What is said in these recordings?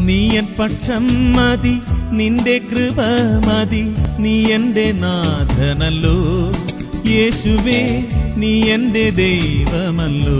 നീയൻ പക്ഷം മതി നിന്റെ കൃപ മതി നീ എന്റെ നാഥനല്ലോ യേശുവേ നീ എന്റെ ദൈവമല്ലോ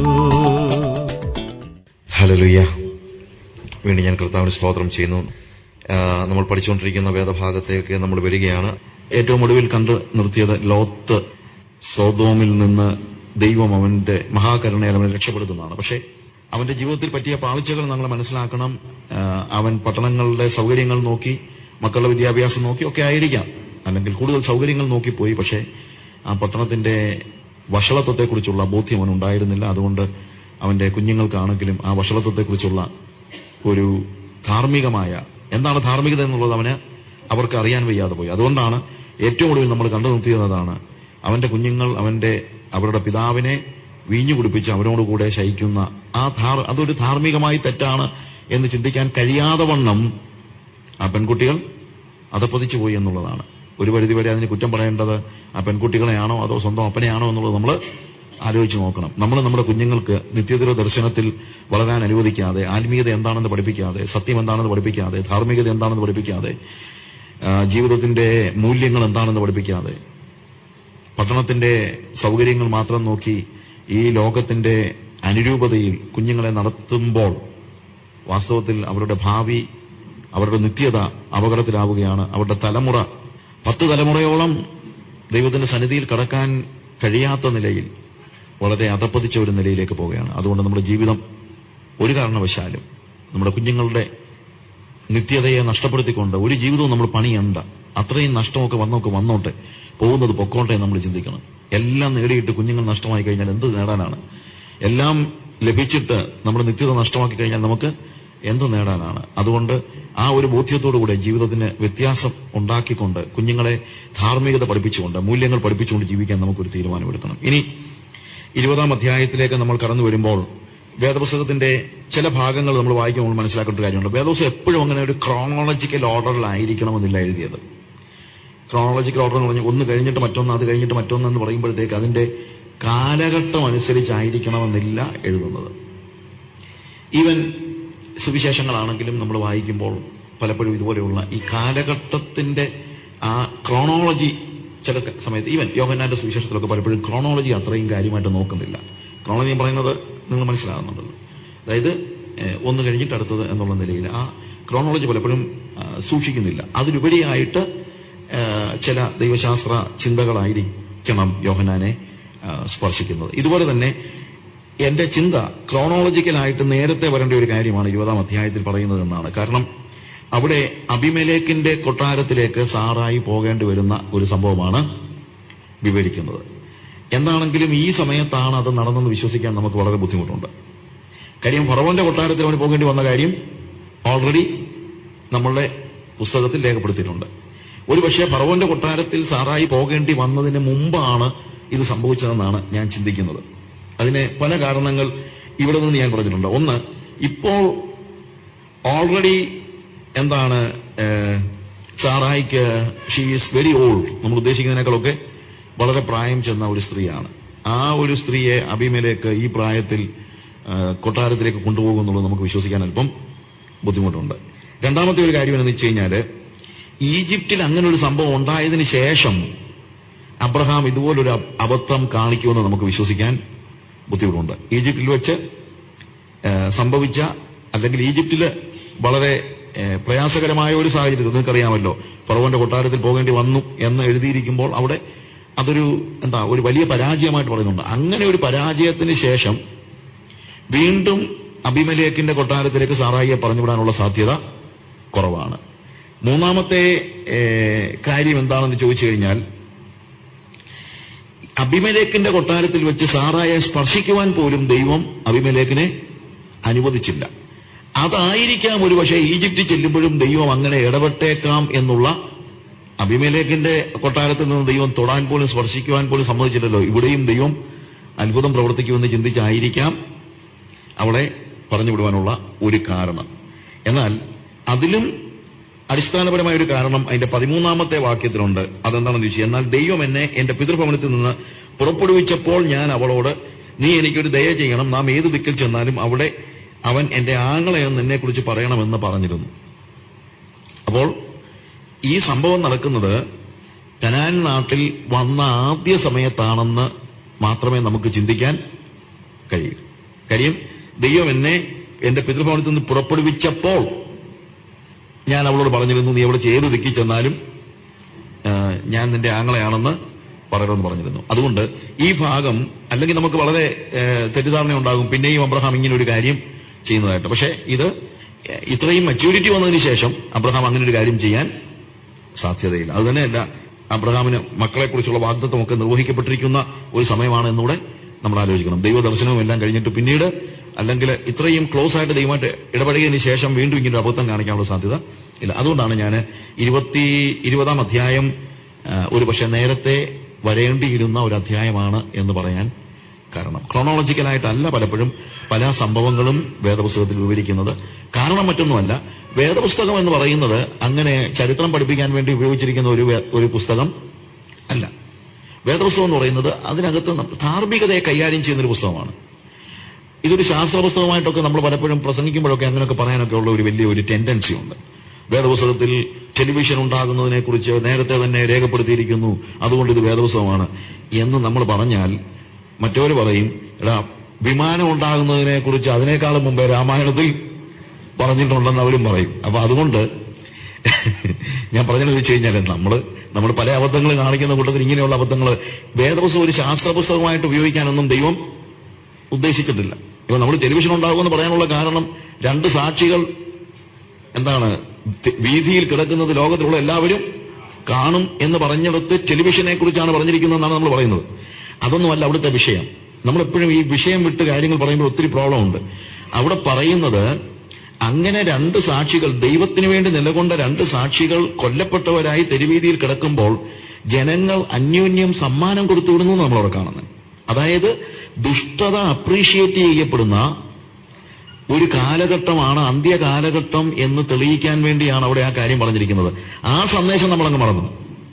ഹലലുയ്യ വീണ്ടും ഞാൻ കർത്താവിന് സ്തോത്രം ചെയ്യുന്നു ആ, നമ്മൾ പഠിച്ചുകൊണ്ടിരിക്കുന്ന വേദഭാഗത്തേക്ക് നമ്മൾ വരികയാണ് ഏറ്റവും ഒടുവിൽ കണ്ടു നിർത്തിയത് ലോത്ത് സോതോമിൽ നിന്ന് ദൈവം അവന്റെ മഹാകരുണയാൽ അവനെ രക്ഷപ്പെടുത്തുന്നതാണ് പക്ഷേ അവന്റെ ജീവിതത്തിൽ പറ്റിയ പാളിച്ചകൾ നമ്മൾ മനസ്സിലാക്കണം ആ, അവൻ പട്ടണങ്ങളുടെ സൗകര്യങ്ങൾ നോക്കി മക്കളുടെ വിദ്യാഭ്യാസം നോക്കി ഒക്കെ ആയിരിക്കാം അല്ലെങ്കിൽ കൂടുതൽ സൗകര്യങ്ങൾ നോക്കിപ്പോയി പക്ഷേ ആ പട്ടണത്തിന്റെ വഷളത്വത്തെക്കുറിച്ചുള്ള ബോധ്യം അവൻ ഉണ്ടായിരുന്നില്ല അതുകൊണ്ട് അവന്റെ കുഞ്ഞുങ്ങൾക്കാണെങ്കിലും ആ വഷളത്വത്തെക്കുറിച്ചുള്ള ഒരു ധാർമ്മികമായ എന്താണ് ധാർമ്മികത എന്നുള്ളത് അവന് അവർക്ക് അറിയാൻ വയ്യാതെ പോയി അതുകൊണ്ടാണ് ഏറ്റവും ഒടുവിൽ നമ്മൾ കണ്ടു നിർത്തിയതാണ് അവന്റെ കുഞ്ഞുങ്ങൾ അവന്റെ അവരുടെ പിതാവിനെ വീഞ്ഞു കുടിപ്പിച്ച് അവനോടുകൂടെ ശയിക്കുന്ന ആ ധാർ അതൊരു ധാർമ്മികമായി തെറ്റാണ് എന്ന് ചിന്തിക്കാൻ കഴിയാതെ വണ്ണം ആ പെൺകുട്ടികൾ അതപ്പതിച്ചു പോയി എന്നുള്ളതാണ് ഒരു പരിധിവരെ അതിന് കുറ്റം പറയേണ്ടത് ആ പെൺകുട്ടികളെയാണോ അതോ സ്വന്തം അപ്പനെയാണോ എന്നുള്ളത് നമ്മൾ ആലോചിച്ച് നോക്കണം നമ്മൾ നമ്മുടെ കുഞ്ഞുങ്ങൾക്ക് നിത്യതര ദർശനത്തിൽ വളരാൻ അനുവദിക്കാതെ ആത്മീയത എന്താണെന്ന് പഠിപ്പിക്കാതെ സത്യം എന്താണെന്ന് പഠിപ്പിക്കാതെ ധാർമ്മികത എന്താണെന്ന് പഠിപ്പിക്കാതെ ആ, ജീവിതത്തിന്റെ മൂല്യങ്ങൾ എന്താണെന്ന് പഠിപ്പിക്കാതെ പട്ടണത്തിന്റെ സൗകര്യങ്ങൾ മാത്രം നോക്കി ഈ ലോകത്തിന്റെ അനുരൂപതയിൽ കുഞ്ഞുങ്ങളെ നടത്തുമ്പോൾ വാസ്തവത്തിൽ അവരുടെ ഭാവി അവരുടെ നിത്യത അപകടത്തിലാവുകയാണ് അവരുടെ തലമുറ പത്ത് തലമുറയോളം ദൈവത്തിന്റെ സന്നിധിയിൽ കടക്കാൻ കഴിയാത്ത നിലയിൽ വളരെ അധപ്പതിച്ച ഒരു നിലയിലേക്ക് പോവുകയാണ് അതുകൊണ്ട് നമ്മുടെ ജീവിതം ഒരു കാരണവശാലും നമ്മുടെ കുഞ്ഞുങ്ങളുടെ നിത്യതയെ നഷ്ടപ്പെടുത്തിക്കൊണ്ട് ഒരു ജീവിതവും നമ്മൾ പണിയണ്ട അത്രയും നഷ്ടമൊക്കെ വന്നൊക്കെ വന്നോട്ടെ പോകുന്നത് പൊക്കോട്ടെ എന്ന് നമ്മൾ ചിന്തിക്കണം എല്ലാം നേടിയിട്ട് കുഞ്ഞുങ്ങൾ നഷ്ടമായി കഴിഞ്ഞാൽ എന്ത് നേടാനാണ് എല്ലാം ലഭിച്ചിട്ട് നമ്മുടെ നിത്യത നഷ്ടമാക്കി കഴിഞ്ഞാൽ നമുക്ക് എന്ത് നേടാനാണ് അതുകൊണ്ട് ആ ഒരു ബോധ്യത്തോടുകൂടെ ജീവിതത്തിന് വ്യത്യാസം ഉണ്ടാക്കിക്കൊണ്ട് കുഞ്ഞുങ്ങളെ ധാർമ്മികത പഠിപ്പിച്ചുകൊണ്ട് മൂല്യങ്ങൾ പഠിപ്പിച്ചുകൊണ്ട് ജീവിക്കാൻ നമുക്കൊരു തീരുമാനമെടുക്കണം ഇനി ഇരുപതാം അധ്യായത്തിലേക്ക് നമ്മൾ കടന്നു വരുമ്പോൾ വേദപുസ്തകത്തിന്റെ ചില ഭാഗങ്ങൾ നമ്മൾ വായിക്കുമ്പോൾ മനസ്സിലാക്കേണ്ട ഒരു കാര്യമുണ്ട് വേദപുസ്തകം എപ്പോഴും അങ്ങനെ ഒരു ക്രോണോളജിക്കൽ ഓർഡറിലായിരിക്കണമെന്നില്ല എഴുതിയത് ക്രോണോളജിക്കൽ ഓർഡർ എന്ന് പറഞ്ഞാൽ ഒന്ന് കഴിഞ്ഞിട്ട് മറ്റൊന്ന് അത് കഴിഞ്ഞിട്ട് മറ്റൊന്ന് എന്ന് പറയുമ്പോഴത്തേക്ക് അതിന്റെ കാലഘട്ടം അനുസരിച്ചായിരിക്കണമെന്നില്ല എഴുതുന്നത് ഈവൻ സുവിശേഷങ്ങളാണെങ്കിലും നമ്മൾ വായിക്കുമ്പോൾ പലപ്പോഴും ഇതുപോലെയുള്ള ഈ കാലഘട്ടത്തിന്റെ ആ ക്രോണോളജി ചില ക- സമയത്ത് ഈവൻ യോഹന്നാന്റെ സുവിശേഷത്തിലൊക്കെ പലപ്പോഴും ക്രോണോളജി അത്രയും കാര്യമായിട്ട് നോക്കുന്നില്ല ക്രോണോളജി ഞാൻ പറയുന്നത് നിങ്ങൾ മനസ്സിലാകുന്നുണ്ടല്ലോ അതായത് ഏഹ്, ഒന്ന് കഴിഞ്ഞിട്ട് അടുത്തത് എന്നുള്ള നിലയിൽ ആ ക്രോണോളജി പലപ്പോഴും ആ, സൂക്ഷിക്കുന്നില്ല അതിലുപരിയായിട്ട് ഏഹ്, ചില ദൈവശാസ്ത്ര ചിന്തകളായിരിക്കണം യോഹന്നാനെ ആ, സ്പർശിക്കുന്നത് ഇതുപോലെ തന്നെ എന്റെ ചിന്ത ക്രോണോളജിക്കലായിട്ട് നേരത്തെ വരേണ്ട ഒരു കാര്യമാണ് ഇരുപതാം അധ്യായത്തിൽ പറയുന്നത് എന്നാണ് കാരണം അവിടെ അഭിമലേക്കിന്റെ കൊട്ടാരത്തിലേക്ക് സാറായി പോകേണ്ടി വരുന്ന ഒരു സംഭവമാണ് വിവരിക്കുന്നത് എന്താണെങ്കിലും ഈ സമയത്താണ് അത് നടന്നെന്ന് വിശ്വസിക്കാൻ നമുക്ക് വളരെ ബുദ്ധിമുട്ടുണ്ട് കാര്യം ഫറവോന്റെ കൊട്ടാരത്തിൽ അവന് പോകേണ്ടി വന്ന കാര്യം ഓൾറെഡി നമ്മളുടെ പുസ്തകത്തിൽ രേഖപ്പെടുത്തിയിട്ടുണ്ട് ഒരു പക്ഷേ ഫറവോന്റെ കൊട്ടാരത്തിൽ സാറായി പോകേണ്ടി വന്നതിന് മുമ്പാണ് ഇത് സംഭവിച്ചതെന്നാണ് ഞാൻ ചിന്തിക്കുന്നത് അതിന് പല കാരണങ്ങൾ ഇവിടെ നിന്ന് ഞാൻ പറഞ്ഞിട്ടുണ്ട് ഒന്ന് ഇപ്പോൾ ഓൾറെഡി എന്താണ് ഏഹ്, സാറായിക്ക് ഷീ ഈസ് വെരി ഓൾഡ് നമ്മൾ ഉദ്ദേശിക്കുന്നതിനേക്കാളൊക്കെ വളരെ പ്രായം ചെന്ന ഒരു സ്ത്രീയാണ് ആ ഒരു സ്ത്രീയെ അഭിമേലേക്ക് ഈ പ്രായത്തിൽ ഏഹ്, കൊട്ടാരത്തിലേക്ക് കൊണ്ടുപോകും എന്നുള്ളത് നമുക്ക് വിശ്വസിക്കാൻ അല്പം ബുദ്ധിമുട്ടുണ്ട് രണ്ടാമത്തെ ഒരു കാര്യം എന്ന് വെച്ച് കഴിഞ്ഞാല് ഈജിപ്തിൽ അങ്ങനെ ഒരു സംഭവം ഉണ്ടായതിനു ശേഷം അബ്രഹാം ഇതുപോലൊരു അബ- അബദ്ധം കാണിക്കുമെന്ന് നമുക്ക് വിശ്വസിക്കാൻ ബുദ്ധിമുട്ടുണ്ട് ഈജിപ്തിൽ വെച്ച് ഏഹ്, സംഭവിച്ച അല്ലെങ്കിൽ ഈജിപ്തില് വളരെ ഏഹ്, പ്രയാസകരമായ ഒരു സാഹചര്യത്തിൽ നിങ്ങൾക്കറിയാമല്ലോ ഫറവോന്റെ കൊട്ടാരത്തിൽ പോകേണ്ടി വന്നു എന്ന് എഴുതിയിരിക്കുമ്പോൾ അവിടെ അതൊരു എന്താ ഒരു വലിയ പരാജയമായിട്ട് പറയുന്നുണ്ട് അങ്ങനെ ഒരു പരാജയത്തിന് ശേഷം വീണ്ടും അഭിമലേഖിന്റെ കൊട്ടാരത്തിലേക്ക് സാറായിയെ പറഞ്ഞുവിടാനുള്ള സാധ്യത കുറവാണ് മൂന്നാമത്തെ ഏഹ്, കാര്യം എന്താണെന്ന് ചോദിച്ചു കഴിഞ്ഞാൽ അഭിമലേഖിന്റെ കൊട്ടാരത്തിൽ വെച്ച് സാറായെ സ്പർശിക്കുവാൻ പോലും ദൈവം അഭിമലേഖിനെ അനുവദിച്ചില്ല അതായിരിക്കാം ഒരു പക്ഷേ ഈജിപ്തിൽ ചെല്ലുമ്പോഴും ദൈവം അങ്ങനെ ഇടപെട്ടേക്കാം എന്നുള്ള അഭിമലേഖിന്റെ കൊട്ടാരത്തിൽ നിന്ന് ദൈവം തൊടാൻ പോലും സ്പർശിക്കുവാൻ പോലും സമ്മതിച്ചില്ലല്ലോ ഇവിടെയും ദൈവം അത്ഭുതം പ്രവർത്തിക്കുമെന്ന് ചിന്തിച്ചായിരിക്കാം അവളെ പറഞ്ഞു വിടുവാനുള്ള ഒരു കാരണം എന്നാൽ അതിലും അടിസ്ഥാനപരമായ ഒരു കാരണം അതിന്റെ പതിമൂന്നാമത്തെ വാക്യത്തിലുണ്ട് അതെന്താണെന്ന് ചോദിച്ചു എന്നാൽ ദൈവം എന്നെ എന്റെ പിതൃഭവനത്തിൽ നിന്ന് പുറപ്പെടുവിച്ചപ്പോൾ ഞാൻ അവളോട് നീ എനിക്കൊരു ദയ ചെയ്യണം നാം ഏത് ദിക്കിൽ ചെന്നാലും അവിടെ അവൻ എന്റെ ആങ്ങളെയെന്ന് എന്നെ കുറിച്ച് പറയണമെന്ന് പറഞ്ഞിരുന്നു അപ്പോൾ ഈ സംഭവം നടക്കുന്നത് കനാൻ നാട്ടിൽ വന്ന ആദ്യ സമയത്താണെന്ന് മാത്രമേ നമുക്ക് ചിന്തിക്കാൻ കഴിയൂ കാര്യം ദൈവം എന്നെ എന്റെ പിതൃഭവനത്തിൽ നിന്ന് പുറപ്പെടുവിച്ചപ്പോൾ ഞാൻ അവളോട് പറഞ്ഞിരുന്നു നീ അവള് ചെയ്ത് ദിക്കി ചെന്നാലും ആ, ഞാൻ നിന്റെ ആങ്ങളെയാണെന്ന് പറയണമെന്ന് പറഞ്ഞിരുന്നു അതുകൊണ്ട് ഈ ഭാഗം അല്ലെങ്കിൽ നമുക്ക് വളരെ ആ, തെറ്റിദ്ധാരണ ഉണ്ടാകും പിന്നെയും അബ്രഹാം ഇങ്ങനെ ഒരു കാര്യം ചെയ്യുന്നതായിട്ട് പക്ഷേ ഇത് ഇത്രയും മെച്യൂരിറ്റി വന്നതിന് ശേഷം അബ്രഹാം അങ്ങനെ ഒരു കാര്യം ചെയ്യാൻ സാധ്യതയില്ല അത് തന്നെയല്ല അബ്രഹാമിന് മക്കളെക്കുറിച്ചുള്ള വാഗ്ദത്വമൊക്കെ നിർവഹിക്കപ്പെട്ടിരിക്കുന്ന ഒരു സമയമാണ് എന്നൂടെ നമ്മൾ ആലോചിക്കണം ദൈവ ദർശനവും എല്ലാം കഴിഞ്ഞിട്ട് പിന്നീട് അല്ലെങ്കിൽ ഇത്രയും ക്ലോസ് ആയിട്ട് ദൈവമായിട്ട് ഇടപെടുകതിന് ശേഷം വീണ്ടും ഇങ്ങനെ ഒരു അബദ്ധം കാണിക്കാനുള്ള സാധ്യത ഇല്ല അതുകൊണ്ടാണ് ഞാൻ ഇരുപത്തി ഇരുപതാം അധ്യായം ആ, ഒരു പക്ഷെ നേരത്തെ വരേണ്ടിയിരുന്ന ഒരു അധ്യായമാണ് എന്ന് പറയാൻ കാരണം ക്രോണോളജിക്കലായിട്ടല്ല പലപ്പോഴും പല സംഭവങ്ങളും വേദപുസ്തകത്തിൽ വിവരിക്കുന്നത് കാരണം മറ്റൊന്നുമല്ല വേദപുസ്തകം എന്ന് പറയുന്നത് അങ്ങനെ ചരിത്രം പഠിപ്പിക്കാൻ വേണ്ടി ഉപയോഗിച്ചിരിക്കുന്ന ഒരു വേ- ഒരു പുസ്തകം അല്ല വേദപുസ്തകം എന്ന് പറയുന്നത് അതിനകത്ത് ന- ധാർമ്മികതയെ കൈകാര്യം ചെയ്യുന്ന ഒരു പുസ്തകമാണ് ഇതൊരു ശാസ്ത്ര പുസ്തകമായിട്ടൊക്കെ നമ്മൾ പലപ്പോഴും പ്രസംഗിക്കുമ്പോഴൊക്കെ അങ്ങനെയൊക്കെ പറയാനൊക്കെ ഉള്ള ഒരു വലിയ ഒരു ടെൻഡൻസി ഉണ്ട് വേദപുസ്തകത്തിൽ ടെലിവിഷൻ ഉണ്ടാകുന്നതിനെ കുറിച്ച് നേരത്തെ തന്നെ രേഖപ്പെടുത്തിയിരിക്കുന്നു അതുകൊണ്ട് ഇത് വേദപുസ്തകമാണ് എന്ന് നമ്മൾ പറഞ്ഞാൽ മറ്റവർ പറയും എടാ വിമാനം ഉണ്ടാകുന്നതിനെ കുറിച്ച് അതിനേക്കാളും മുമ്പേ രാമായണത്തിൽ പറഞ്ഞിട്ടുണ്ടെന്ന് അവരും പറയും അപ്പൊ അതുകൊണ്ട് ഞാൻ പറഞ്ഞത് വെച്ച് കഴിഞ്ഞാൽ നമ്മൾ നമ്മൾ പല അബദ്ധങ്ങൾ കാണിക്കുന്ന കൂട്ടത്തിൽ ഇങ്ങനെയുള്ള അബദ്ധങ്ങൾ വേദപുസ്തകം ഒരു ശാസ്ത്ര പുസ്തകമായിട്ട് ഉപയോഗിക്കാനൊന്നും ദൈവം ഉദ്ദേശിച്ചിട്ടില്ല ഇപ്പൊ നമ്മൾ ടെലിവിഷൻ ഉണ്ടാകുമെന്ന് പറയാനുള്ള കാരണം രണ്ട് സാക്ഷികൾ എന്താണ് ത- വീതിയിൽ കിടക്കുന്നത് ലോകത്തിലുള്ള എല്ലാവരും കാണും എന്ന് പറഞ്ഞിടത്ത് ടെലിവിഷനെ കുറിച്ചാണ് പറഞ്ഞിരിക്കുന്നതെന്നാണ് നമ്മൾ പറയുന്നത് അതൊന്നുമല്ല അവിടുത്തെ വിഷയം നമ്മൾ എപ്പോഴും ഈ വിഷയം വിട്ട് കാര്യങ്ങൾ പറയുമ്പോൾ ഒത്തിരി പ്രോബ്ലം ഉണ്ട് അവിടെ പറയുന്നത് അങ്ങനെ രണ്ട് സാക്ഷികൾ ദൈവത്തിന് വേണ്ടി നിലകൊണ്ട രണ്ട് സാക്ഷികൾ കൊല്ലപ്പെട്ടവരായി തെരുവീതിയിൽ കിടക്കുമ്പോൾ ജനങ്ങൾ അന്യോന്യം സമ്മാനം കൊടുത്തു വിടുന്നു നമ്മളവിടെ കാണുന്നത് അതായത് ദുഷ്ടത അപ്രീഷിയേറ്റ് ചെയ്യപ്പെടുന്ന ഒരു കാലഘട്ടമാണ് അന്ത്യ കാലഘട്ടം എന്ന് തെളിയിക്കാൻ വേണ്ടിയാണ് അവിടെ ആ കാര്യം പറഞ്ഞിരിക്കുന്നത് ആ സന്ദേശം നമ്മൾ അങ്ങ് മറന്നു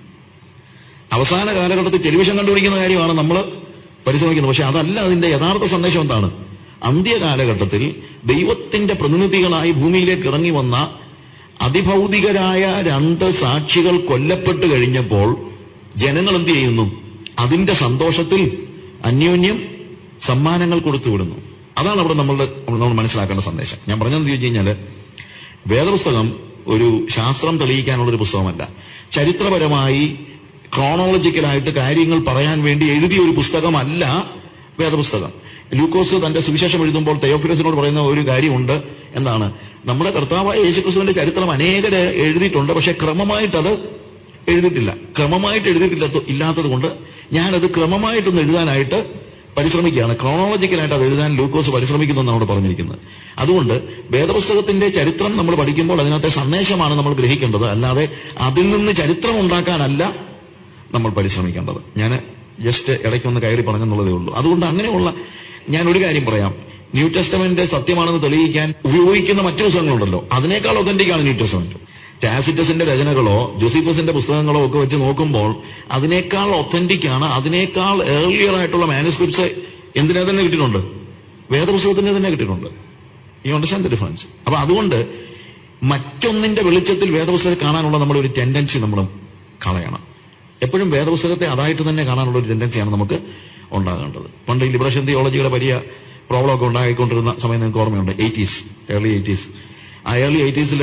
അവസാന കാലഘട്ടത്തിൽ ടെലിവിഷൻ കണ്ടുപിടിക്കുന്ന കാര്യമാണ് നമ്മൾ പരിശ്രമിക്കുന്നത് പക്ഷെ അതല്ല അതിന്റെ യഥാർത്ഥ സന്ദേശം എന്താണ് അന്ത്യ കാലഘട്ടത്തിൽ ദൈവത്തിന്റെ പ്രതിനിധികളായി ഭൂമിയിലേക്ക് ഇറങ്ങി വന്ന അതിഭൗതികരായ രണ്ട് സാക്ഷികൾ കൊല്ലപ്പെട്ട് കഴിഞ്ഞപ്പോൾ ജനങ്ങൾ എന്ത് ചെയ്യുന്നു അതിന്റെ സന്തോഷത്തിൽ അന്യോന്യം സമ്മാനങ്ങൾ കൊടുത്തു വിടുന്നു അതാണ് അവിടെ നമ്മളുടെ നമ്മൾ മനസ്സിലാക്കേണ്ട സന്ദേശം ഞാൻ പറഞ്ഞതെന്ന് ചോദിച്ചു കഴിഞ്ഞാല് വേദപുസ്തകം ഒരു ശാസ്ത്രം തെളിയിക്കാനുള്ള ഒരു പുസ്തകമല്ല ചരിത്രപരമായി ക്രോണോളജിക്കലായിട്ട് കാര്യങ്ങൾ പറയാൻ വേണ്ടി എഴുതിയ ഒരു പുസ്തകമല്ല വേദപുസ്തകം ലൂക്കോസ് തന്റെ സുവിശേഷം എഴുതുമ്പോൾ തെയോഫിലോസിനോട് പറയുന്ന ഒരു കാര്യമുണ്ട് എന്താണ് നമ്മുടെ കർത്താവായ യേശുക്രിസ്തുവിന്റെ ചരിത്രം അനേകര് എഴുതിയിട്ടുണ്ട് പക്ഷെ ക്രമമായിട്ട് അത് എഴുതിയിട്ടില്ല ക്രമമായിട്ട് എഴുതിയിട്ടില്ല ഇല്ലാത്തത് കൊണ്ട് ഞാനത് ക്രമമായിട്ടൊന്ന് എഴുതാനായിട്ട് പരിശ്രമിക്കുകയാണ് ക്രോണോളജിക്കലായിട്ട് അത് എഴുതാൻ ലൂക്കോസ് പരിശ്രമിക്കുന്നു എന്നാണ് അവിടെ പറഞ്ഞിരിക്കുന്നത് അതുകൊണ്ട് വേദപുസ്തകത്തിന്റെ ചരിത്രം നമ്മൾ പഠിക്കുമ്പോൾ അതിനകത്തെ സന്ദേശമാണ് നമ്മൾ ഗ്രഹിക്കേണ്ടത് അല്ലാതെ അതിൽ നിന്ന് ചരിത്രം ഉണ്ടാക്കാനല്ല നമ്മൾ പരിശ്രമിക്കേണ്ടത് ഞാൻ ജസ്റ്റ് ഇടയ്ക്കൊന്ന് കയറി പറഞ്ഞെന്നുള്ളതേ ഉള്ളൂ അതുകൊണ്ട് അങ്ങനെയുള്ള ഞാൻ ഒരു കാര്യം പറയാം ന്യൂ ടെസ്റ്റമെന്റ് സത്യമാണെന്ന് തെളിയിക്കാൻ ഉപയോഗിക്കുന്ന മറ്റു പുസ്തകങ്ങളുണ്ടല്ലോ അതിനേക്കാൾ ഒതന്റിക് ആണ് ന്യൂ ടെസ്റ്റമെന്റ് ടാസിറ്റസിന്റെ രചനകളോ ജോസിഫസിന്റെ പുസ്തകങ്ങളോ ഒക്കെ വെച്ച് നോക്കുമ്പോൾ അതിനേക്കാൾ ഒത്തന്റിക് ആണ് അതിനേക്കാൾ ഏർലിയർ ആയിട്ടുള്ള മാനുസ്ക്രിപ്റ്റ്സ് എന്തിനാ തന്നെ കിട്ടിയിട്ടുണ്ട് വേദപുസ്തകത്തിന് തന്നെ കിട്ടിയിട്ടുണ്ട് ഈ അണ്ടർസ്റ്റാൻഡ് ദ ഡിഫറൻസ് അപ്പൊ അതുകൊണ്ട് മറ്റൊന്നിന്റെ വെളിച്ചത്തിൽ വേദപുസ്തകത്തെ കാണാനുള്ള നമ്മുടെ ഒരു ടെൻഡൻസി നമ്മൾ കളയണം എപ്പോഴും വേദപുസ്തകത്തെ അതായിട്ട് തന്നെ കാണാനുള്ള ഒരു ടെൻഡൻസിയാണ് നമുക്ക് ഉണ്ടാകേണ്ടത് പണ്ട് ഈ ലിബറേഷൻ തിയോളജിയുടെ വലിയ പ്രോബ്ലം ഒക്കെ ഉണ്ടായിക്കൊണ്ടിരുന്ന സമയം നിങ്ങൾക്ക് ഓർമ്മയുണ്ട് എയ്റ്റീസ് ഏർലി എയ്റ്റീസ് ആ ഏർലി എയ്റ്റീസിൽ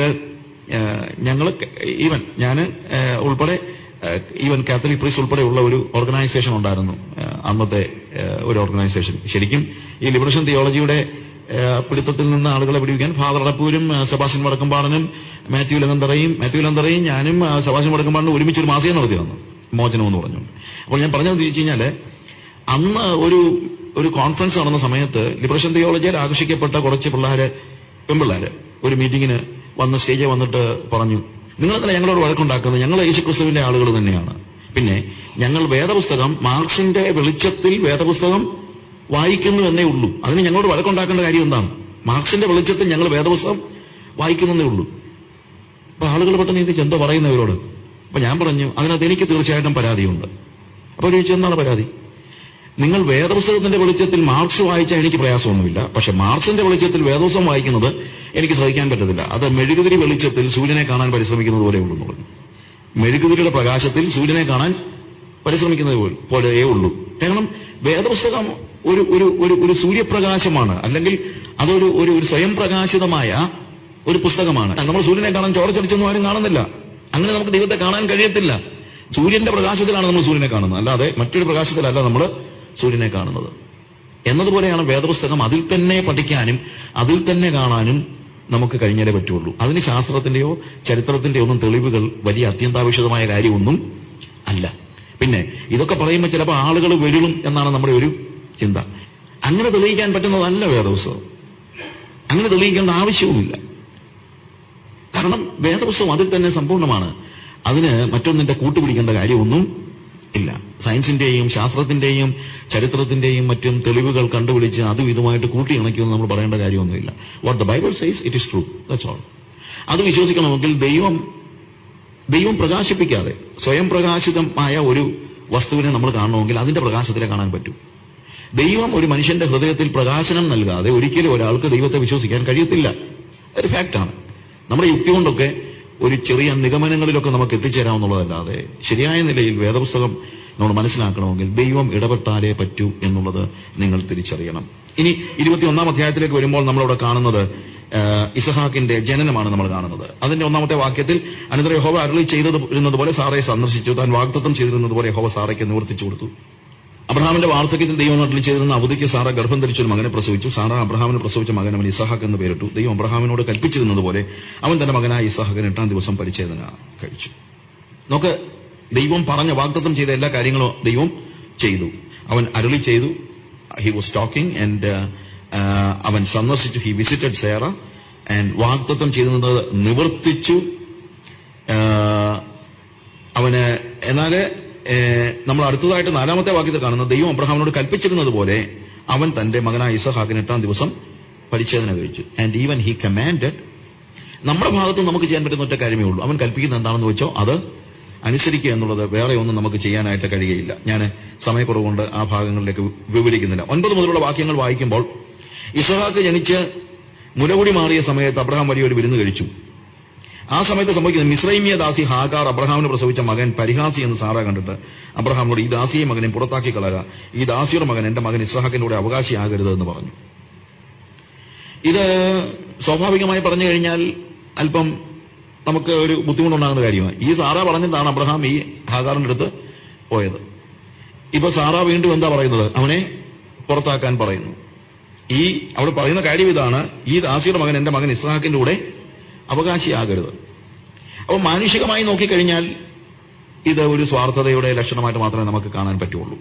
ഞങ്ങൾ ഈവൻ ഞാൻ ഉൾപ്പെടെ ഈവൻ കാത്തലിക് പ്രീസ് ഉൾപ്പെടെയുള്ള ഒരു ഓർഗനൈസേഷൻ ഉണ്ടായിരുന്നു ആ, അന്നത്തെ ആ, ഒരു ഓർഗനൈസേഷൻ ശരിക്കും ഈ ലിബറേഷൻ തിയോളജിയുടെ ആ, പിടുത്തത്തിൽ നിന്ന് ആളുകളെ പിടിപ്പിക്കാൻ ഫാദർ അടപ്പൂരും ആ, സെബാസ്റ്റ്യൻ വടക്കമ്പാടനും മാത്യു ലങ്കന്തറയും മാത്യു ലങ്കന്തറയും ഞാനും ആ, സെബാസ്റ്റ്യൻ വടക്കമ്പാടനും ഒരുമിച്ച് ഒരു മാസിക നടത്തി വന്നു മോചനം എന്ന് പറഞ്ഞു അപ്പോൾ ഞാൻ പറഞ്ഞത് ചോദിച്ചു കഴിഞ്ഞാല് അന്ന് ഒരു ഒരു കോൺഫറൻസ് നടന്ന സമയത്ത് ലിബറേഷൻ തിയോളജിയിൽ ആകർഷിക്കപ്പെട്ട കുറച്ച് പിള്ളേര് പെൺപിള്ളേര് ഒരു മീറ്റിങ്ങിന് വന്ന് സ്റ്റേജിൽ വന്നിട്ട് പറഞ്ഞു നിങ്ങൾ എന്താണ് ഞങ്ങളോട് വഴക്കുണ്ടാക്കുന്നത് ഞങ്ങൾ യേശുക്രിസ്തുവിന്റെ ആളുകൾ തന്നെയാണ് പിന്നെ ഞങ്ങൾ വേദപുസ്തകം മാർക്സിന്റെ വെളിച്ചത്തിൽ വേദപുസ്തകം വായിക്കുന്നു എന്നേ ഉള്ളൂ അതിന് ഞങ്ങളോട് വഴക്കുണ്ടാക്കേണ്ട കാര്യം എന്താണ് മാർക്സിന്റെ വെളിച്ചത്തിൽ ഞങ്ങൾ വേദപുസ്തകം വായിക്കുന്നേ ഉള്ളൂ അപ്പൊ ആളുകൾ പെട്ടെന്ന് ഇത് എന്തോ പറയുന്നവരോട് അപ്പൊ ഞാൻ പറഞ്ഞു അതിനകത്ത് എനിക്ക് തീർച്ചയായിട്ടും പരാതിയുണ്ട് അപ്പൊ ചോദിച്ചു എന്താണ് പരാതി നിങ്ങൾ വേദപുസ്തകത്തിന്റെ വെളിച്ചത്തിൽ മാർക്സ് വായിച്ചാൽ എനിക്ക് പ്രയാസമൊന്നുമില്ല പക്ഷെ മാർക്സിന്റെ വെളിച്ചത്തിൽ വേദോസം വായിക്കുന്നത് എനിക്ക് സഹിക്കാൻ പറ്റത്തില്ല അത് മെഴുകുതിരി വെളിച്ചത്തിൽ സൂര്യനെ കാണാൻ പരിശ്രമിക്കുന്നത് പോലെ ഉള്ളൂ എന്ന് പറഞ്ഞു മെഴുകുതിരിയുടെ പ്രകാശത്തിൽ സൂര്യനെ കാണാൻ പരിശ്രമിക്കുന്നത് പോലെ- പോലെയേ ഉള്ളൂ കാരണം വേദപുസ്തകം ഒരു ഒരു ഒരു ഒരു സൂര്യപ്രകാശമാണ് അല്ലെങ്കിൽ അതൊരു ഒരു ഒരു സ്വയം പ്രകാശിതമായ ഒരു പുസ്തകമാണ് നമ്മൾ സൂര്യനെ കാണാൻ ചോരച്ചടിച്ചൊന്നും ആരും കാണുന്നില്ല അങ്ങനെ നമുക്ക് ദൈവത്തെ കാണാൻ കഴിയത്തില്ല സൂര്യന്റെ പ്രകാശത്തിലാണ് നമ്മൾ സൂര്യനെ കാണുന്നത് അല്ലാതെ മറ്റൊരു പ്രകാശത്തിലല്ല നമ്മൾ സൂര്യനെ കാണുന്നത് എന്നതുപോലെയാണ് വേദപുസ്തകം അതിൽ തന്നെ പഠിക്കാനും അതിൽ തന്നെ കാണാനും നമുക്ക് കഴിഞ്ഞാലേ പറ്റുള്ളൂ അതിന് ശാസ്ത്രത്തിന്റെയോ ചരിത്രത്തിന്റെയോ ഒന്നും തെളിവുകൾ വലിയ അത്യന്താപേക്ഷിതമായ കാര്യമൊന്നും അല്ല പിന്നെ ഇതൊക്കെ പറയുമ്പോൾ ചിലപ്പോൾ ആളുകൾ വെരുളും എന്നാണ് നമ്മുടെ ഒരു ചിന്ത അങ്ങനെ തെളിയിക്കാൻ പറ്റുന്നതല്ല വേദപുസ്തകം അങ്ങനെ തെളിയിക്കേണ്ട ആവശ്യവുമില്ല കാരണം വേദപുസ്തകം അതിൽ തന്നെ സമ്പൂർണ്ണമാണ് അതിന് മറ്റൊന്നിന്റെ കൂട്ടുപിടിക്കേണ്ട കാര്യമൊന്നും ഇല്ല സയൻസിന്റെയും ശാസ്ത്രത്തിന്റെയും ചരിത്രത്തിന്റെയും മറ്റും തെളിവുകൾ കണ്ടുപിടിച്ച് അതും ഇതുമായിട്ട് കൂട്ടി ഇണക്കിയെന്ന് നമ്മൾ പറയേണ്ട കാര്യമൊന്നുമില്ല what the Bible says it is true that's all അത് വിശ്വസിക്കണമെങ്കിൽ ദൈവം ദൈവം പ്രകാശിപ്പിക്കാതെ സ്വയം പ്രകാശിതമായ ഒരു വസ്തുവിനെ നമ്മൾ കാണണമെങ്കിൽ അതിന്റെ പ്രകാശത്തിലെ കാണാൻ പറ്റൂ ദൈവം ഒരു മനുഷ്യന്റെ ഹൃദയത്തിൽ പ്രകാശനം നൽകാതെ ഒരിക്കലും ഒരാൾക്ക് ദൈവത്തെ വിശ്വസിക്കാൻ കഴിയത്തില്ല ഒരു ഫാക്റ്റാണ് നമ്മുടെ യുക്തി കൊണ്ടൊക്കെ ഒരു ചെറിയ നിഗമനങ്ങളിലൊക്കെ നമുക്ക് എത്തിച്ചേരാമെന്നുള്ളതല്ലാതെ ശരിയായ നിലയിൽ വേദപുസ്തകം നമ്മൾ മനസ്സിലാക്കണമെങ്കിൽ ദൈവം ഇടപെട്ടാലേ പറ്റൂ എന്നുള്ളത് നിങ്ങൾ തിരിച്ചറിയണം ഇനി ഇരുപത്തിയൊന്നാം അധ്യായത്തിലേക്ക് വരുമ്പോൾ നമ്മളവിടെ കാണുന്നത് ആഹ്, ഇസഹാക്കിന്റെ ജനനമാണ് നമ്മൾ കാണുന്നത് അതിന്റെ ഒന്നാമത്തെ വാക്യത്തിൽ അനന്തര യഹോവ അരളി ചെയ്തത് ഇരുന്നത് പോലെ സാറയെ സന്ദർശിച്ചു താൻ വാഗ്ദത്തം ചെയ്തിരുന്നത് പോലെ യഹോവ സാറയ്ക്ക് നിവർത്തിച്ചു കൊടുത്തു അബ്രഹാമിന്റെ വാർദ്ധക്യത്തിൽ ദൈവം നാട്ടിൽ ചെയ്തിരുന്ന അവധിക്ക് സാറ ഗർഭം ധരിച്ചൊരു മകനെ പ്രസവിച്ചു സാറ അബ്രഹാമിന് പ്രസവിച്ച മകൻ അവൻ ഇസഹാക്ക് എന്ന് പേരിട്ടു ദൈവം അബ്രഹാമിനോട് കൽപ്പിച്ചിരുന്നത് പോലെ അവൻ തന്റെ മകനായ ഇസഹാക്കിന് എട്ടാം ദിവസം പരിച്ഛേദന കഴിച്ചു നോക്ക് ദൈവം പറഞ്ഞ വാഗ്ദത്തം ചെയ്ത എല്ലാ കാര്യങ്ങളും ദൈവം ചെയ്തു അവൻ അരുളി ചെയ്തു ഹി വാസ് ടോക്കിംഗ് ആൻഡ് അവൻ സന്ദർശിച്ചു ഹി വിസിറ്റഡ് സേറ ആൻഡ് വാഗ്ദത്തം ചെയ്തിരുന്നത് നിവർത്തിച്ചു ആഹ് അവന് എന്നാല് ഏഹ്, നമ്മൾ അടുത്തതായിട്ട് നാലാമത്തെ വാക്യത്തിൽ കാണുന്നത് ദൈവം അബ്രഹാമിനോട് കൽപ്പിച്ചിരുന്നത് പോലെ അവൻ തന്റെ മകനായ ഇസഹാക്കിന് എട്ടാം ദിവസം പരിച്ഛേദന കഴിച്ചു ആൻഡ് ഈവൻ ഹി കമാൻഡഡ് നമ്മുടെ ഭാഗത്ത് നമുക്ക് ചെയ്യാൻ പറ്റുന്ന ഒറ്റ കാര്യമേ ഉള്ളൂ അവൻ കൽപ്പിക്കുന്നത് എന്താണെന്ന് വെച്ചോ അത് അനുസരിക്കുക എന്നുള്ളത് വേറെ ഒന്നും നമുക്ക് ചെയ്യാനായിട്ട് കഴിയുകയില്ല ഞാൻ സമയക്കുറവുകൊണ്ട് ആ ഭാഗങ്ങളിലേക്ക് വിവരിക്കുന്നില്ല ഒൻപത് മുതലുള്ള വാക്യങ്ങൾ വായിക്കുമ്പോൾ ഇസഹാക്ക് ജനിച്ച് മുലകുടി മാറിയ സമയത്ത് അബ്രഹാം വലിയൊരു വിരുന്ന് കഴിച്ചു ആ സമയത്ത് സംഭവിക്കുന്നത് മിശ്രൈമിയ ദാസി ഹാഗാർ അബ്രഹാമിന് പ്രസവിച്ച മകൻ പരിഹാസി എന്ന് സാറ കണ്ടിട്ട് അബ്രഹാമിനോട് ഈ ദാസിയെ മകനെ പുറത്താക്കി കളക ഈ ദാസിയുടെ മകൻ എന്റെ മകൻ ഇസ്ഹാക്കിന്റെ കൂടെ അവകാശിയാകരുത് എന്ന് പറഞ്ഞു ഇത് സ്വാഭാവികമായി പറഞ്ഞു കഴിഞ്ഞാൽ അല്പം നമുക്ക് ഒരു ബുദ്ധിമുട്ടുണ്ടാകുന്ന കാര്യമാണ് ഈ സാറ പറഞ്ഞതാണ് അബ്രഹാം ഈ ഹാഗാറിന്റെ അടുത്ത് പോയത് ഇപ്പൊ സാറ വീണ്ടും എന്താ പറയുന്നത് അവനെ പുറത്താക്കാൻ പറയുന്നു ഈ അവിടെ പറയുന്ന കാര്യം ഇതാണ് ഈ ദാസിയുടെ മകൻ എന്റെ മകൻ ഇസ്ഹാക്കിന്റെ കൂടെ അവകാശിയാകരുത് അപ്പൊ മാനുഷികമായി നോക്കിക്കഴിഞ്ഞാൽ ഇത് ഒരു സ്വാർത്ഥതയുടെ ലക്ഷണമായിട്ട് മാത്രമേ നമുക്ക് കാണാൻ പറ്റുള്ളൂ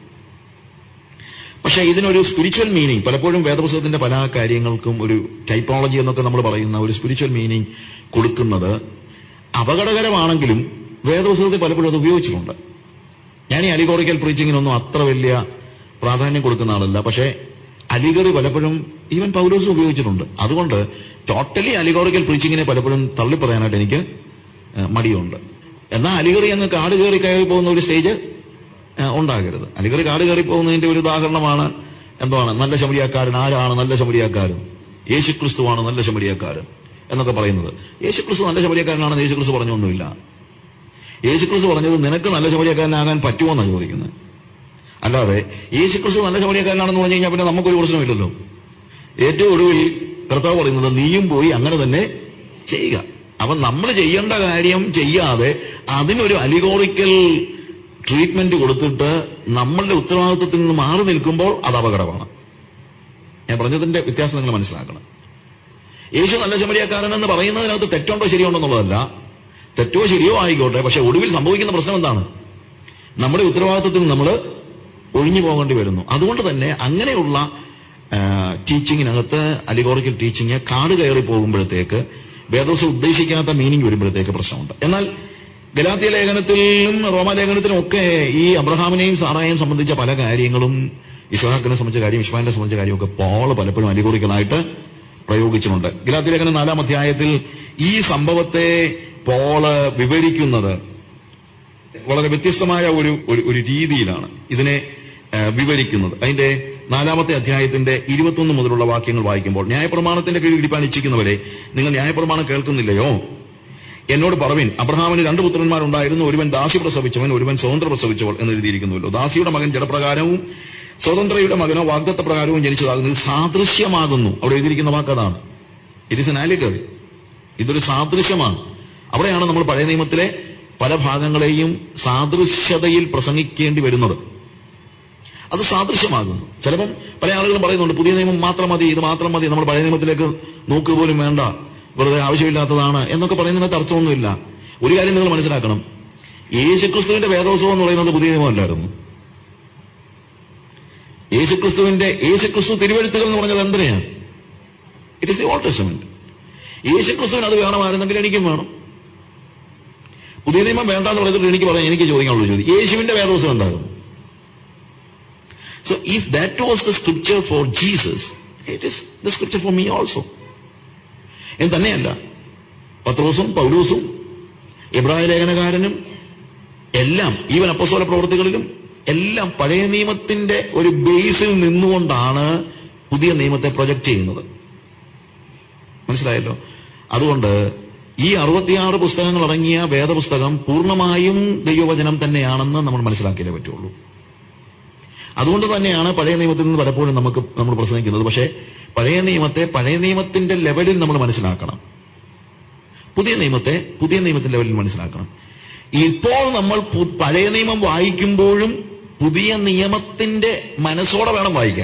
പക്ഷേ ഇതിനൊരു സ്പിരിച്വൽ മീനിങ് പലപ്പോഴും വേദപുസ്തകത്തിന്റെ പല കാര്യങ്ങൾക്കും ഒരു ടൈപ്പോളജി എന്നൊക്കെ നമ്മൾ പറയുന്ന ഒരു സ്പിരിച്വൽ മീനിങ് കൊടുക്കുന്നത് അപകടകരമാണെങ്കിലും വേദപുസ്തകത്തിൽ പലപ്പോഴും അത് ഉപയോഗിച്ചിട്ടുണ്ട് ഞാൻ ഈ അലിഗോറിക്കൽ പ്രീച്ചിങ്ങിനൊന്നും അത്ര വലിയ പ്രാധാന്യം കൊടുക്കുന്ന ആളല്ല പക്ഷേ അലിഗറി പലപ്പോഴും ഈവൻ പൗലോസ് ഉപയോഗിച്ചിട്ടുണ്ട് അതുകൊണ്ട് ടോട്ടലി അലിഗോറിക്കൽ പ്രീച്ചിങ്ങിനെ പലപ്പോഴും തള്ളിപ്പറയാനായിട്ട് എനിക്ക് ഏഹ്, മടിയുണ്ട് എന്നാൽ അലിഗറി അങ്ങ് കാട് കയറി കയറി പോകുന്ന ഒരു സ്റ്റേജ് ഏഹ്, ഉണ്ടാകരുത് അലിഗറി കാട് കയറി പോകുന്നതിന്റെ ഒരു ഉദാഹരണമാണ് എന്താണ് നല്ല ശമരിയാക്കാരൻ ആരാണ് നല്ല ശമരിയാക്കാരൻ യേശുക്രിസ്തുവാണ് നല്ല ശമരിയാക്കാരൻ എന്നൊക്കെ പറയുന്നത് യേശുക്രിസ്തു നല്ല ശമരിയാക്കാരനാണെന്ന് യേശുക്രിസ്തു പറഞ്ഞൊന്നുമില്ല യേശുക്രിസ്തു പറഞ്ഞത് നിനക്ക് നല്ല ശമരിയാക്കാരനാകാൻ പറ്റുമോ എന്നാണ് ചോദിക്കുന്നത് അല്ലാതെ യേശുക്രിസ്തു നല്ല ശമരിയാക്കാരനാണെന്ന് പറഞ്ഞു കഴിഞ്ഞാൽ പിന്നെ നമുക്കൊരു പ്രശ്നമില്ലല്ലോ ഏറ്റവും ഒടുവിൽ കർത്താവ് പറയുന്നത് നീയും പോയി അങ്ങനെ തന്നെ ചെയ്യുക അപ്പൊ നമ്മൾ ചെയ്യേണ്ട കാര്യം ചെയ്യാതെ അതിനൊരു അലിഗോറിക്കൽ ട്രീറ്റ്മെന്റ് കൊടുത്തിട്ട് നമ്മളുടെ ഉത്തരവാദിത്വത്തിൽ നിന്ന് മാറി നിൽക്കുമ്പോൾ അത് അപകടമാണ് ഞാൻ പറഞ്ഞതിന്റെ വ്യത്യാസം നിങ്ങൾ മനസ്സിലാക്കണം യേശു നല്ല ശമരിയാക്കാരൻ എന്ന് പറയുന്നതിനകത്ത് തെറ്റുണ്ടോ ശരിയുണ്ടോ എന്നുള്ളതല്ല തെറ്റോ ശരിയോ ആയിക്കോട്ടെ പക്ഷെ ഒടുവിൽ സംഭവിക്കുന്ന പ്രശ്നം എന്താണ് നമ്മുടെ ഉത്തരവാദിത്വത്തിൽ നമ്മൾ ഒഴിഞ്ഞു പോകേണ്ടി വരുന്നു അതുകൊണ്ട് തന്നെ അങ്ങനെയുള്ള ടീച്ചിങ്ങിനകത്ത് അലിഗോറിക്കൽ ടീച്ചിങ് കാട് കയറി പോകുമ്പോഴത്തേക്ക് വേദോസം ഉദ്ദേശിക്കാത്ത മീനിങ് വരുമ്പോഴത്തേക്ക് പ്രശ്നമുണ്ട് എന്നാൽ ഗലാത്തിയ ലേഖനത്തിലും റോമാലേഖനത്തിലും ഒക്കെ ഈ അബ്രഹാമിനെയും സാറായെയും സംബന്ധിച്ച പല കാര്യങ്ങളും ഇസ്ഹാക്കിനെ സംബന്ധിച്ച കാര്യം ഇസ്മാലിനെ സംബന്ധിച്ച കാര്യമൊക്കെ പോള് പലപ്പോഴും അലിഗോറിക്കലായിട്ട് പ്രയോഗിച്ചിട്ടുണ്ട് ഗലാത്തിയ ലേഖനം നാലാം അധ്യായത്തിൽ ഈ സംഭവത്തെ പോള് വിവരിക്കുന്നത് വളരെ വ്യത്യസ്തമായ ഒരു ഒരു ഒരു രീതിയിലാണ് ഇതിനെ ആ, വിവരിക്കുന്നത് അതിന്റെ നാലാമത്തെ അധ്യായത്തിന്റെ ഇരുപത്തൊന്ന് മുതലുള്ള വാക്യങ്ങൾ വായിക്കുമ്പോൾ ന്യായപ്രമാണത്തിന്റെ കീഴിൽ ഇരിപ്പാൻ ഇച്ഛിക്കുന്നവരെ നിങ്ങൾ ന്യായപ്രമാണം കേൾക്കുന്നില്ലയോ എന്നോട് പറവിൻ അബ്രഹാമിന് രണ്ട് പുത്രന്മാരുണ്ടായിരുന്നു ഒരുവൻ ദാസി പ്രസവിച്ചവൻ ഒരുവൻ സ്വതന്ത്ര പ്രസവിച്ചവൾ എന്ന് എഴുതിയിരിക്കുന്നുവല്ലോ ദാസിയുടെ മകൻ ജഡപ്രകാരവും സ്വതന്ത്രയുടെ മകനോ വാഗ്ദത്ത പ്രകാരവും ജനിച്ചതാകുന്നത് സാദൃശ്യമാകുന്നു അവിടെ എഴുതിയിരിക്കുന്ന വാക്ക് അതാണ് ഇറ്റ് ഇസ് എൻ ആലിഗറി ഇതൊരു സാദൃശ്യമാണ് അവിടെയാണ് നമ്മൾ പഴയ നിയമത്തിലെ പല ഭാഗങ്ങളെയും സാദൃശ്യതയിൽ പ്രസംഗിക്കേണ്ടി വരുന്നത് അത് സാദൃശ്യമാകുന്നു ചിലപ്പം പല ആളുകളും പറയുന്നുണ്ട് പുതിയ നിയമം മാത്രം മതി ഇത് മാത്രം മതി നമ്മൾ പഴയ നിയമത്തിലേക്ക് നോക്കുക പോലും വേണ്ട വെറുതെ ആവശ്യമില്ലാത്തതാണ് എന്നൊക്കെ പറയുന്നതിനകത്ത് അർത്ഥമൊന്നുമില്ല ഒരു കാര്യം നിങ്ങൾ മനസ്സിലാക്കണം യേശുക്രിസ്തുവിന്റെ വേദോത്സവം എന്ന് പറയുന്നത് പുതിയ നിയമമല്ലായിരുന്നു യേശുക്രിസ്തുവിന്റെ യേശുക്രിസ്തു തിരുവഴുത്തുകൾ എന്ന് പറഞ്ഞത് എന്തിനാണ് it is the old testament യേശുക്രിസ്തുവിന് അത് വേണമായിരുന്നെങ്കിൽ എനിക്കും വേണം പുതിയ നിയമം വേണ്ട എന്ന് പറഞ്ഞിട്ട് എനിക്ക് പറയാം എനിക്ക് ചോദിക്കാനുള്ള ചോദ്യം യേശുവിന്റെ വേദോത്സവം എന്തായിരുന്നു So if that was the scripture for Jesus, it is the scripture for me also. എന്ന് തന്നെയല്ല പത്രോസും പൗലൂസും എബ്രായ ലേഖനകാരനും എല്ലാം ഈവൻ അപ്പസ്വല പ്രവർത്തികളിലും എല്ലാം പഴയ നിയമത്തിന്റെ ഒരു ബേസിൽ നിന്നുകൊണ്ടാണ് പുതിയ നിയമത്തെ പ്രൊജക്ട് ചെയ്യുന്നത് മനസ്സിലായല്ലോ അതുകൊണ്ട് ഈ അറുപത്തിയാറ് പുസ്തകങ്ങൾ അടങ്ങിയ വേദപുസ്തകം പൂർണ്ണമായും ദൈവവചനം തന്നെയാണെന്ന് നമ്മൾ മനസ്സിലാക്കിയേ പറ്റുള്ളൂ അതുകൊണ്ട് തന്നെയാണ് പഴയ നിയമത്തിൽ നിന്ന് പലപ്പോഴും നമുക്ക് നമ്മൾ പ്രസംഗിക്കുന്നത് പക്ഷേ പഴയ നിയമത്തെ പഴയ നിയമത്തിന്റെ ലെവലിൽ നമ്മൾ മനസ്സിലാക്കണം പുതിയ നിയമത്തെ പുതിയ നിയമത്തിന്റെ ലെവലിൽ മനസ്സിലാക്കണം ഇപ്പോൾ നമ്മൾ പു- പഴയ നിയമം വായിക്കുമ്പോഴും പുതിയ നിയമത്തിന്റെ മനസ്സോടെ വേണം വായിക്കാൻ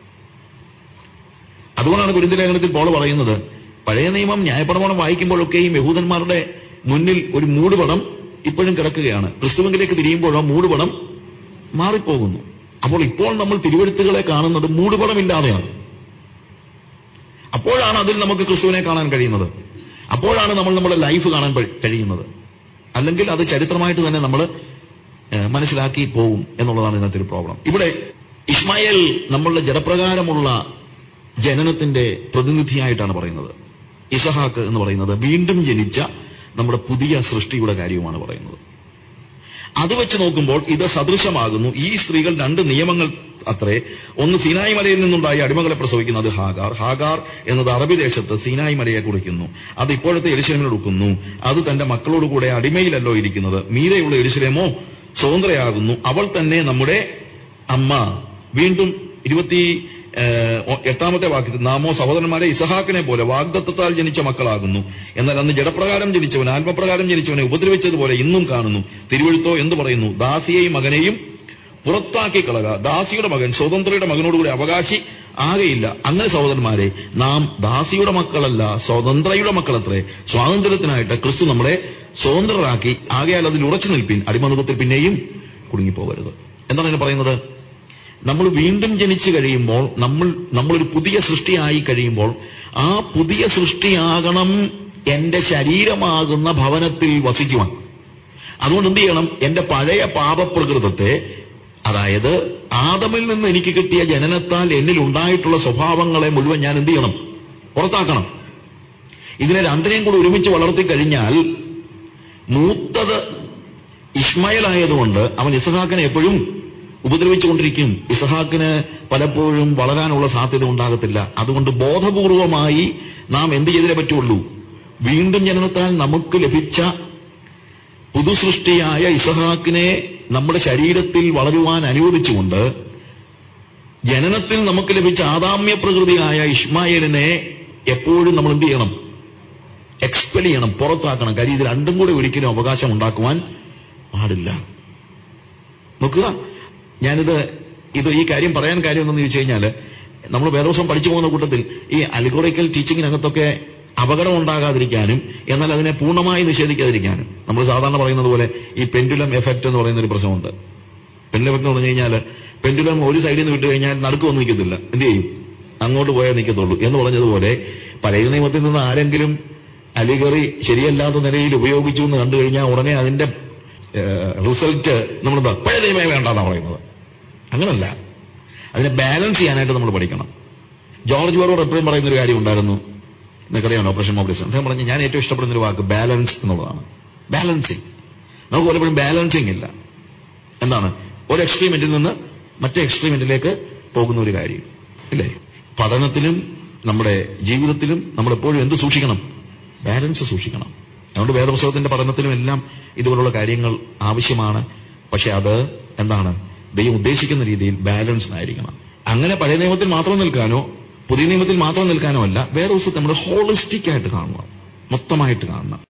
അതുകൊണ്ടാണ് കുരിന്ത ലേഖനത്തിൽ പോൾ പറയുന്നത് പഴയ നിയമം ന്യായപ്രമാണം വായിക്കുമ്പോഴൊക്കെയും യഹൂദന്മാരുടെ മുന്നിൽ ഒരു മൂടുപടം ഇപ്പോഴും കിടക്കുകയാണ് ക്രിസ്തുവിലേക്ക് തിരിയുമ്പോഴോ മൂടുപടം മാറിപ്പോകുന്നു അപ്പോൾ ഇപ്പോൾ നമ്മൾ തിരുവഴുത്തുകളെ കാണുന്നത് മൂടുപടമില്ലാതെയാണ് അപ്പോഴാണ് അതിൽ നമുക്ക് ക്രിസ്തുവിനെ കാണാൻ കഴിയുന്നത് അപ്പോഴാണ് നമ്മൾ നമ്മുടെ ലൈഫ് കാണാൻ പ- കഴിയുന്നത് അല്ലെങ്കിൽ അത് ചരിത്രമായിട്ട് തന്നെ നമ്മൾ മനസ്സിലാക്കി പോവും എന്നുള്ളതാണ് ഇതിനകത്തെ ഒരു പ്രോബ്ലം ഇവിടെ ഇസ്മായേൽ നമ്മളുടെ ജഡപ്രകാരമുള്ള ജനനത്തിന്റെ പ്രതിനിധിയായിട്ടാണ് പറയുന്നത് ഇസഹാക്ക് എന്ന് പറയുന്നത് വീണ്ടും ജനിച്ച നമ്മുടെ പുതിയ സൃഷ്ടിയുടെ കാര്യവുമാണ് പറയുന്നത് അത് വെച്ച് നോക്കുമ്പോൾ ഇത് സദൃശമാകുന്നു ഈ സ്ത്രീകൾ രണ്ട് നിയമങ്ങൾ അത്രേ ഒന്ന് സീനായി മലയിൽ നിന്നുണ്ടായ അടിമകളെ പ്രസവിക്കുന്നത് ഹാഗാർ ഹാഗാർ എന്നത് അറബി ദേശത്ത് സീനായി മലയെ കുറിക്കുന്നു അത് ഇപ്പോഴത്തെ എരിശിലേമിനൊടുക്കുന്നു അത് തന്റെ മക്കളോടുകൂടെ അടിമയിലല്ലോ ഇരിക്കുന്നത് മീരെയുള്ള എരിശിലേമോ സ്വതന്ത്രയാകുന്നു അവൾ തന്നെ നമ്മുടെ അമ്മ വീണ്ടും ഇരുപത്തി ഏഹ്, ഒ- എട്ടാമത്തെ വാക്യത്തിൽ നാമോ സഹോദരന്മാരെ ഇസഹാക്കിനെ പോലെ വാഗ്ദത്തത്താൽ ജനിച്ച മക്കളാകുന്നു എന്നാൽ അന്ന് ജഡപ്രകാരം ജനിച്ചവൻ ആത്മപ്രകാരം ജനിച്ചവനെ ഉപദ്രവിച്ചതുപോലെ ഇന്നും കാണുന്നു തിരുവഴുത്തോ എന്ന് പറയുന്നു ദാസിയെയും മകനെയും പുറത്താക്കി കളക ദാസിയുടെ മകൻ സ്വതന്ത്രയുടെ മകനോടുകൂടി അവകാശി ആകെയില്ല അങ്ങനെ സഹോദരന്മാരെ നാം ദാസിയുടെ മക്കളല്ല സ്വതന്ത്രയുടെ മക്കളത്രേ സ്വാതന്ത്ര്യത്തിനായിട്ട് ക്രിസ്തു നമ്മളെ സ്വതന്ത്രരാക്കി ആകയാൽ അതിൽ ഉറച്ചു നിൽപ്പിൻ അടിമനുഖത്തിൽ പിന്നെയും കുടുങ്ങിപ്പോകരുത് എന്താണ് ഇതിന് പറയുന്നത് നമ്മൾ വീണ്ടും ജനിച്ചു കഴിയുമ്പോൾ നമ്മൾ നമ്മളൊരു പുതിയ സൃഷ്ടിയായി കഴിയുമ്പോൾ ആ പുതിയ സൃഷ്ടിയാകണം എന്റെ ശരീരമാകുന്ന ഭവനത്തിൽ വസിക്കുവാൻ അതുകൊണ്ട് എന്ത് ചെയ്യണം എന്റെ പഴയ പാപപ്രകൃതത്തെ അതായത് ആദമിൽ നിന്ന് എനിക്ക് കിട്ടിയ ജനനത്താൽ എന്നിൽ ഉണ്ടായിട്ടുള്ള സ്വഭാവങ്ങളെ മുഴുവൻ ഞാൻ എന്ത് ചെയ്യണം പുറത്താക്കണം ഇതിനെ രണ്ടിനെയും കൂടി ഒരുമിച്ച് വളർത്തി കഴിഞ്ഞാൽ മൂത്തത് ഇസ്മായിൽ ആയതുകൊണ്ട് അവൻ ഇസഹാക്കിനെ എപ്പോഴും ഉപദ്രവിച്ചുകൊണ്ടിരിക്കും ഇസഹാക്കിന് പലപ്പോഴും വളരാനുള്ള സാധ്യത ഉണ്ടാകത്തില്ല അതുകൊണ്ട് ബോധപൂർവമായി നാം എന്ത് ചെയ്തേ പറ്റുള്ളൂ വീണ്ടും ജനനത്താൽ നമുക്ക് ലഭിച്ച പുതുസൃഷ്ടിയായ ഇസഹാക്കിനെ നമ്മുടെ ശരീരത്തിൽ വളരുവാൻ അനുവദിച്ചുകൊണ്ട് ജനനത്തിൽ നമുക്ക് ലഭിച്ച ആദാമ്യ പ്രകൃതിയായ ഇസ്മായേലിനെ എപ്പോഴും നമ്മൾ എന്ത് ചെയ്യണം എക്സ്പെൽ ചെയ്യണം പുറത്താക്കണം കാര്യം ഇത് രണ്ടും കൂടെ ഒരിക്കലും അവകാശം ഉണ്ടാക്കുവാൻ പാടില്ല നോക്കുക ഞാനിത് ഇത് ഈ കാര്യം പറയാൻ കാര്യം എന്തെന്ന് ചോദിച്ചു കഴിഞ്ഞാൽ നമ്മൾ വേദോസം പഠിച്ചു പോകുന്ന കൂട്ടത്തിൽ ഈ അലിഗോറിക്കൽ ടീച്ചിങ്ങിനകത്തൊക്കെ അപകടം ഉണ്ടാകാതിരിക്കാനും എന്നാൽ അതിനെ പൂർണ്ണമായി നിഷേധിക്കാതിരിക്കാനും നമ്മൾ സാധാരണ പറയുന്നത് പോലെ ഈ പെൻഡുലം എഫക്റ്റ് എന്ന് പറയുന്ന ഒരു പ്രശ്നമുണ്ട് പെൻഡുലം എഫക്റ്റ് എന്ന് പറഞ്ഞു കഴിഞ്ഞാൽ പെൻഡുലം ഒരു സൈഡിൽ നിന്ന് വിട്ടു കഴിഞ്ഞാൽ നടുക്കൊന്നും നിൽക്കത്തില്ല എന്ത് ചെയ്യും അങ്ങോട്ട് പോയാൽ നിൽക്കത്തുള്ളൂ എന്ന് പറഞ്ഞതുപോലെ പഴയ നിയമത്തിൽ നിന്ന് ആരെങ്കിലും അലിഗറി ശരിയല്ലാത്ത നിലയിൽ ഉപയോഗിച്ചു എന്ന് കണ്ടു കഴിഞ്ഞാൽ ഉടനെ അതിന്റെ റിസൾട്ട് നമ്മളെന്താ പഴയ നിയമമേ വേണ്ടെന്നാണ് പറയുന്നത് അങ്ങനല്ല അതിനെ ബാലൻസ് ചെയ്യാനായിട്ട് നമ്മൾ പഠിക്കണം ജോർജ് വേറോട് എപ്പോഴും പറയുന്ന ഒരു കാര്യം ഉണ്ടായിരുന്നു നിങ്ങൾക്കറിയാം ഓപ്പറേഷൻ മോബിലിസം അദ്ദേഹം പറഞ്ഞു ഞാൻ ഏറ്റവും ഇഷ്ടപ്പെടുന്ന ഒരു വാക്ക് ബാലൻസ് എന്നുള്ളതാണ് ബാലൻസിങ് നമുക്ക് പലപ്പോഴും ബാലൻസിങ് ഇല്ല എന്താണ് ഒരു എക്സ്ട്രീമെന്റിൽ നിന്ന് മറ്റേ എക്സ്ട്രീമിലേക്ക് പോകുന്ന ഒരു കാര്യം ഇല്ലേ പഠനത്തിലും നമ്മുടെ ജീവിതത്തിലും നമ്മൾ എപ്പോഴും എന്ത് സൂക്ഷിക്കണം ബാലൻസ് സൂക്ഷിക്കണം അതുകൊണ്ട് വേദപുസ്തകത്തിന്റെ പഠനത്തിലും എല്ലാം ഇതുപോലുള്ള കാര്യങ്ങൾ ആവശ്യമാണ് പക്ഷെ അത് എന്താണ് ദൈവം ഉദ്ദേശിക്കുന്ന രീതിയിൽ ബാലൻസ്ഡ് ആയിരിക്കണം അങ്ങനെ പഴയ നിയമത്തിൽ മാത്രം നിൽക്കാനോ പുതിയ നിയമത്തിൽ മാത്രം നിൽക്കാനോ അല്ല വേദപുസ്തകത്തെ നമ്മൾ ഹോളിസ്റ്റിക് ആയിട്ട് കാണുക മൊത്തമായിട്ട് കാണണം